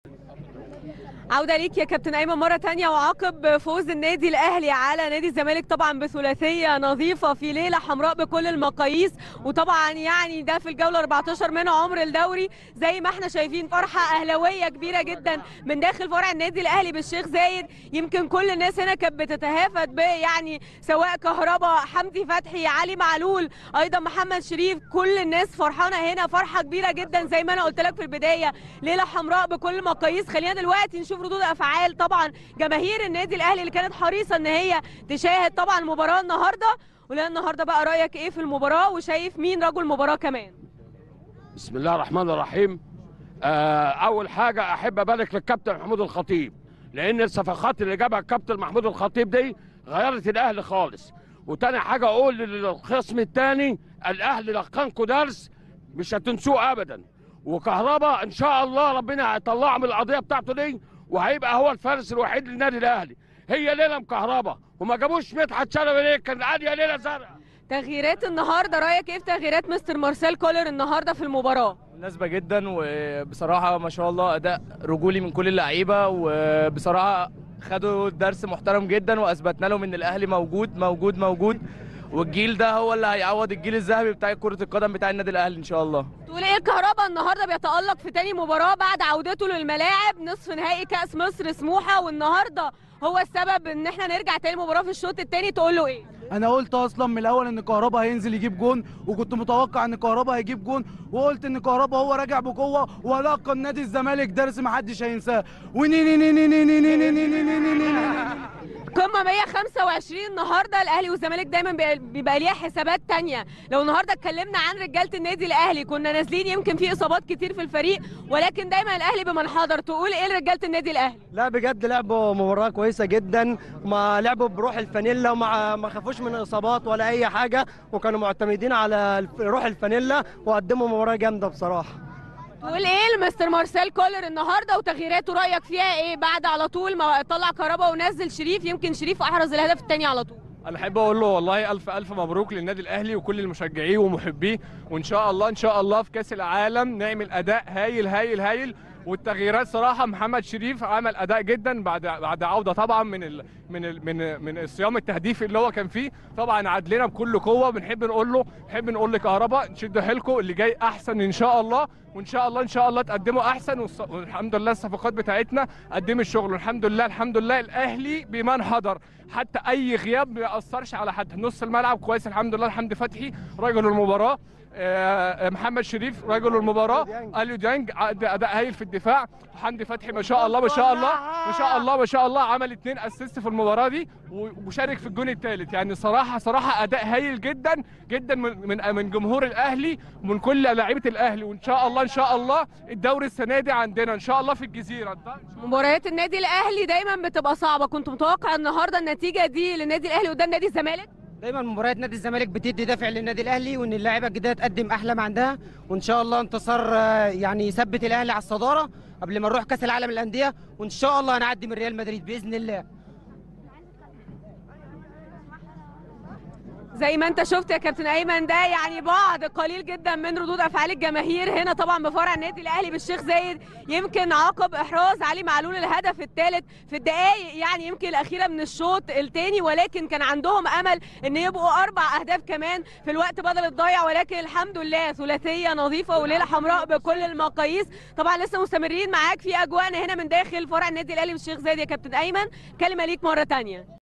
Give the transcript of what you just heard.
عودة ليك يا كابتن أيمن مرة تانية وعقب فوز النادي الأهلي على نادي الزمالك طبعا بثلاثية نظيفة في ليلة حمراء بكل المقاييس وطبعا يعني ده في الجولة 14 من عمر الدوري زي ما احنا شايفين فرحة أهلوية كبيرة جدا من داخل فرع النادي الأهلي بالشيخ زايد يمكن كل الناس هنا كانت بتتهافت ب يعني سواء كهربا حمدي فتحي علي معلول أيضا محمد شريف كل الناس فرحانة هنا فرحة كبيرة جدا زي ما أنا قلت لك في البداية ليلة حمراء بكل المقاييس خلينا دلوقتي نشوف ردود افعال طبعا جماهير النادي الاهلي اللي كانت حريصه ان هي تشاهد طبعا المباراه النهارده ولا النهارده بقى رايك ايه في المباراه وشايف مين رجل المباراه كمان بسم الله الرحمن الرحيم آه، اول حاجه احب ابارك للكابتن محمود الخطيب لان الصفقات اللي جابها الكابتن محمود الخطيب دي غيرت الاهلي خالص وتاني حاجه اقول للخصم الثاني الاهلي لقنكوا درس مش هتنسوه ابدا وكهربا ان شاء الله ربنا هيطلعه من القضيه بتاعته دي وهيبقى هو الفارس الوحيد للنادي الاهلي هي ليله مكهربا وما جابوش مدحت شلبي ليه كان عادي ليله زرقاء تغييرات النهارده رايك ايه في تغييرات مستر مارسيل كولر النهارده في المباراه مناسبة جدا وبصراحة ما شاء الله أداء رجولي من كل اللعيبة وبصراحة خدوا درس محترم جدا وأثبتنا لهم إن الأهلي موجود موجود موجود والجيل ده هو اللي هيعوض الجيل الذهبي بتاع كرة القدم بتاع النادي الأهلي إن شاء الله تقول ايه الكهرباء النهارده بيتالق في تاني مباراه بعد عودته للملاعب نصف نهائي كاس مصر سموحه والنهارده هو السبب ان احنا نرجع تاني مباراه في الشوط التاني تقول له ايه انا قلت اصلا من الاول ان كهربا هينزل يجيب جون وكنت متوقع ان كهربا هيجيب جون وقلت ان كهربا هو راجع بقوه ولقى النادي الزمالك درس ما حدش هينساه وني ني ني ني ني ني ني ني ني ني ني ني ني ني. قمه 125 النهارده الاهلي والزمالك دايما بي- بيبقى ليها حسابات تانية لو النهارده اتكلمنا عن رجاله النادي الاهلي كنا نازلين يمكن في اصابات كتير في الفريق ولكن دايما الاهلي بمن حضر تقول ايه لرجاله النادي الاهلي لا بجد لعبوا مباراة كويسة جدا ما لعبوا بروح الفانيلا وما ما خافوش من إصابات ولا أي حاجة وكانوا معتمدين على الف- روح الفانيلا وقدموا مباراة جامدة بصراحة تقول ايه لمستر مارسيل كولر النهارده وتغييراته رايك فيها ايه بعد على طول ما طلع كهربا ونزل شريف يمكن شريف احرز الهدف الثاني على طول انا احب اقول له والله الف الف مبروك للنادي الاهلي وكل المشجعيه ومحبيه وان شاء الله ان شاء الله في كاس العالم نعمل اداء هايل هايل هايل والتغييرات صراحه محمد شريف عمل اداء جدا بعد بعد عوده طبعا من ال من ال من من الصيام التهديفي اللي هو كان فيه طبعا عدلنا بكل قوه بنحب نقول له نحب نقول لكهربا شدوا حيلكم اللي جاي احسن ان شاء الله وان شاء الله ان شاء الله تقدموا احسن والص- والحمد لله الصفقات بتاعتنا قدمت الشغل والحمد لله الحمد لله الاهلي بمن حضر حتى اي غياب ما ياثرش على حد نص الملعب كويس الحمد لله حمدي فتحي رجل المباراه آه، محمد شريف رجل المباراه اليو ديانج أدى اداء هايل في الدفاع حمدي فتحي ما شاء الله ما شاء الله ما شاء الله ما شاء الله عمل اتنين اسيست في المباراه دي و- وشارك في الجون الثالث يعني صراحه صراحه اداء هايل جدا جدا من من من جمهور الاهلي ومن كل لعيبه الاهلي وان شاء الله ان شاء الله الدوري السنه دي عندنا ان شاء الله في الجزيره مباريات النادي الاهلي دايما بتبقى صعبه كنت متوقع النهارده النتيجه دي للنادي الاهلي قدام نادي الزمالك دايما مباريات نادي الزمالك بتدي دافع للنادي الاهلي وان اللاعيبه الجديده تقدم احلى ما عندها وان شاء الله انتصار آه، يعني يثبت الاهلي على الصداره قبل ما نروح كاس العالم للانديه وان شاء الله هنعدي من ريال مدريد باذن الله زي ما انت شفت يا كابتن ايمن ده يعني بعض قليل جدا من ردود افعال الجماهير هنا طبعا بفرع النادي الاهلي بالشيخ زايد يمكن عقب احراز علي معلول الهدف الثالث في الدقائق يعني يمكن الاخيره من الشوط الثاني ولكن كان عندهم امل ان يبقوا اربع اهداف كمان في الوقت بدل الضايع ولكن الحمد لله ثلاثيه نظيفه وليله حمراء بكل المقاييس طبعا لسه مستمرين معاك في اجواءنا هنا من داخل فرع النادي الاهلي بالشيخ زايد يا كابتن ايمن كلمه ليك مره ثانيه